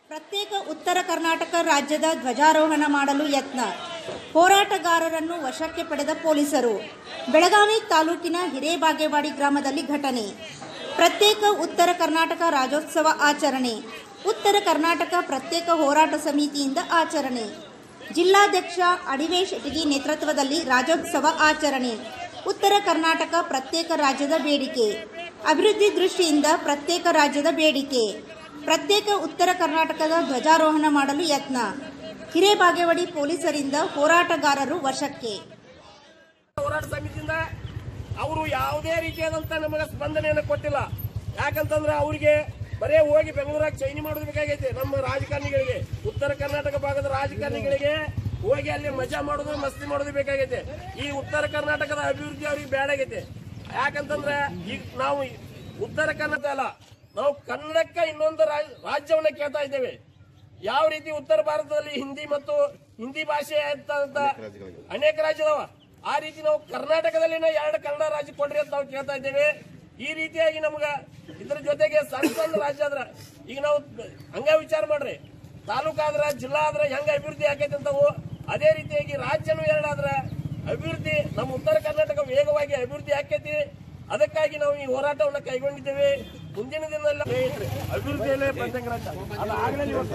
ಪ್ರತ್ಯೇಕ ಉತ್ತರ ಕರ್ನಾಟಕ ರಾಜ್ಯದ ಧ್ವಜಾರೋಹಣ ಮಾಡಲು ಯತ್ನ ಹೋರಾಟಗಾರರನ್ನು ವಶಕ್ಕೆ ಪಡೆದ ಪೊಲೀಸರು ಬೆಳಗಾವಿ ತಾಲೂಕಿನ ಹಿರೇಬಾಗೇವಾಡಿ ಗ್ರಾಮದಲ್ಲಿ ಘಟನೆ ಪ್ರತ್ಯೇಕ ಉತ್ತರ ಕರ್ನಾಟಕ ರಾಜ್ಯೋತ್ಸವ ಆಚರಣೆ ಉತ್ತರ ಕರ್ನಾಟಕ ಪ್ರತ್ಯೇಕ ಹೋರಾಟ ಸಮಿತಿಯಿಂದ ಆಚರಣೆ ಜಿಲ್ಲಾಧ್ಯಕ್ಷ ಅಡಿವೇಶ್ ಇಟಗಿ ನೇತೃತ್ವದಲ್ಲಿ ರಾಜ್ಯೋತ್ಸವ ಆಚರಣೆ ಉತ್ತರ ಕರ್ನಾಟಕ ಪ್ರತ್ಯೇಕ ರಾಜ್ಯದ ಬೇಡಿಕೆ ಅಭಿವೃದ್ಧಿ ದೃಷ್ಟಿಯಿಂದ ಪ್ರತ್ಯೇಕ ರಾಜ್ಯದ ಬೇಡಿಕೆ ಪ್ರತ್ಯೇಕ ಉತ್ತರ ಕರ್ನಾಟಕದ ಧ್ವಜಾರೋಹಣ ಮಾಡಲು ಯತ್ನ ಹಿರೇಬಾಗೇವಾಡಿ ಪೊಲೀಸರಿಂದ ಹೋರಾಟಗಾರರು ವಶಕ್ಕೆ ಹೋರಾಟ ಸಮಿತಿಯಿಂದ ಅವರು ಯಾವುದೇ ರೀತಿಯಾದಂತ ನಮಗೆ ಸ್ಪಂದನೆಯನ್ನು ಕೊಟ್ಟಿಲ್ಲ ಯಾಕಂತಂದ್ರೆ ಅವರಿಗೆ ಬರೇ ಹೋಗಿ ಬೆಂಗಳೂರಾಗ ಚೈನಿ ಮಾಡೋದು ಬೇಕಾಗೈತೆ ನಮ್ಮ ರಾಜಕಾರಣಿಗಳಿಗೆ ಉತ್ತರ ಕರ್ನಾಟಕ ಭಾಗದ ರಾಜಕಾರಣಿಗಳಿಗೆ ಹೋಗಿ ಅಲ್ಲಿ ಮಜಾ ಮಾಡೋದು ಮಸ್ತಿ ಮಾಡೋದು ಬೇಕಾಗೈತೆ ಈ ಉತ್ತರ ಕರ್ನಾಟಕದ ಅಭಿವೃದ್ಧಿ ಅವ್ರಿಗೆ ಬೇಡಾಗೈತೆ ಯಾಕಂತಂದ್ರೆ ಈಗ ನಾವು ಉತ್ತರ ಕರ್ನಾಟಕ ಅಲ್ಲ ನಾವು ಕನ್ನಡಕ್ಕೆ ಇನ್ನೊಂದು ರಾಜ್- ರಾಜ್ಯವನ್ನ ಕೇಳ್ತಾ ಇದ್ದೇವೆ ಯಾವ ರೀತಿ ಉತ್ತರ ಭಾರತದಲ್ಲಿ ಹಿಂದಿ ಮತ್ತು ಹಿಂದಿ ಭಾಷೆ ಅಂತ ಅನೇಕ ರಾಜ್ಯದವ ಆ ರೀತಿ ನಾವು ಕರ್ನಾಟಕದಲ್ಲಿನ ಎರಡು ಕನ್ನಡ ರಾಜ್ಯ ಕೊಡ್ರಿ ಅಂತ ನಾವು ಕೇಳ್ತಾ ಇದ್ದೇವೆ ಈ ರೀತಿಯಾಗಿ ನಮ್ಗ ಇದ್ರ ಜೊತೆಗೆ ಸಣ್ಣ ಸಣ್ಣ ರಾಜ್ಯ ಆದ್ರ ಈಗ ನಾವು ಹಂಗ ವಿಚಾರ ಮಾಡ್ರಿ ತಾಲೂಕು ಆದ್ರ ಜಿಲ್ಲಾ ಆದ್ರ ಹೆಂಗ ಅಭಿವೃದ್ಧಿ ಆಕೈತೆ ಅಂತವು ಅದೇ ರೀತಿಯಾಗಿ ರಾಜ್ಯನೂ ಎರಡಾದ್ರ ಅಭಿವೃದ್ಧಿ ನಮ್ಮ ಉತ್ತರ ಕರ್ನಾಟಕ ವೇಗವಾಗಿ ಅಭಿವೃದ್ಧಿ ಆಕೈತಿ ಅದಕ್ಕಾಗಿ ನಾವು ಈ ಹೋರಾಟವನ್ನು ಕೈಗೊಂಡಿದ್ದೇವೆ ಮುಂದಿನ ದಿನದಲ್ಲಿ ಸ್ನೇಹಿತರೆ, ಅಭಿವೃದ್ಧಿಯಲ್ಲೇ ಪ್ರತ್ಯೇಕ ರಾಜ್ಯ ಅದು ಆಗ್ಲೇ ಇವತ್ತು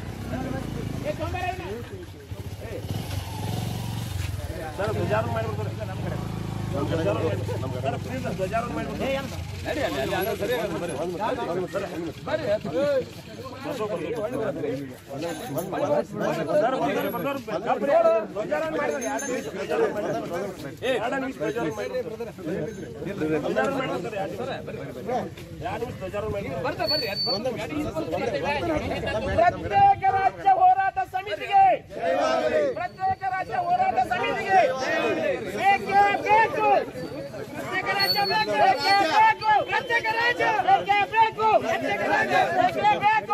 ಸರ್ ಧ್ವಜಾರೋಹಣ ಮಾಡ್ಬಿಡ್ತಾರೆ ನಮ್ಮ ಕಡೆ ಧ್ವಜಾರೋಹಣ ಮಾಡ್ಬಿಡ್ತಾರೆ. ಸರ್, please ಸರ್, ಧ್ವಜಾರೋಹಣ ಮಾಡ್ಬಿಡ್ತಾರೆ. ಸರ್, ಬಂದವ್ರು, ಬಂದವ್ರು, ಕಬ್ರಿ ಹೇಳು, ಧ್ವಜಾರೋಹಣ ಮಾಡಿದ್ರು. ಎರಡು ನಿಮಿಷ ಧ್ವಜಾರೋಹಣ ಮಾಡಿದ್ರು. ಎರಡು ನಿಮಿಷ ಧ್ವಜಾರೋಹಣ ಮಾಡಿದ್ರು. ಧ್ವಜಾರೋಹಣ ಮಾಡಿದ್ರು, ಎರಡು ನಿಮಿಷ. ಎರಡು ನಿಮಿಷ ಧ್ವಜಾರೋಹಣ ಮಾಡಿದ್ರು. ಪ್ರತ್ಯೇಕ ರಾಜ್ಯ ಹೋರಾಟ ಸಮಿತಿಗೆ ಪ್ರತ್ಯೇಕ ರಾಜ್ಯ ಹೋರಾಟ ಸಮಿತಿಗೆ ಬೇಕೇ ಬೇಕು ಪ್ರತ್ಯೇಕ ರಾಜ್ಯ ಬೇಕು ಬೇಕೇ ಬೇಕು ಪ್ರತ್ಯೇಕ ರಾಜ್ಯ ಬೇಕೇ ಬೇಕು ಪ್ರತ್ಯೇಕ ರಾಜ್ಯ ಬೇಕೇ ಬೇಕು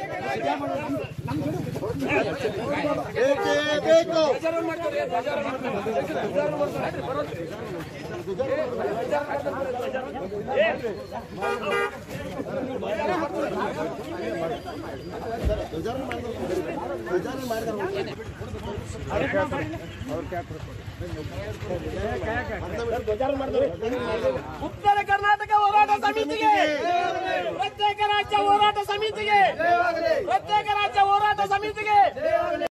ಧ್ವಜಾರೋಹಣ ಮಾಡ್ತಾರೆ ಧ್ವಜಾರೋಹಣ ಮಾಡ್ತಾರೆ ಧ್ವಜಾರೋಹಣ ಮಾಡ್ತಾರೆ ಬರೋದು ಉತ್ತರ ಕರ್ನಾಟಕ ಹೋರಾಟ ಸಮಿತಿಗೆ ಪ್ರತ್ಯೇಕ ರಾಜ್ಯ ಹೋರಾಟ ಸಮಿತಿಗೆ ಪ್ರತ್ಯೇಕ ರಾಜ್ಯ ಹೋರಾಟ ಸಮಿತಿಗೆ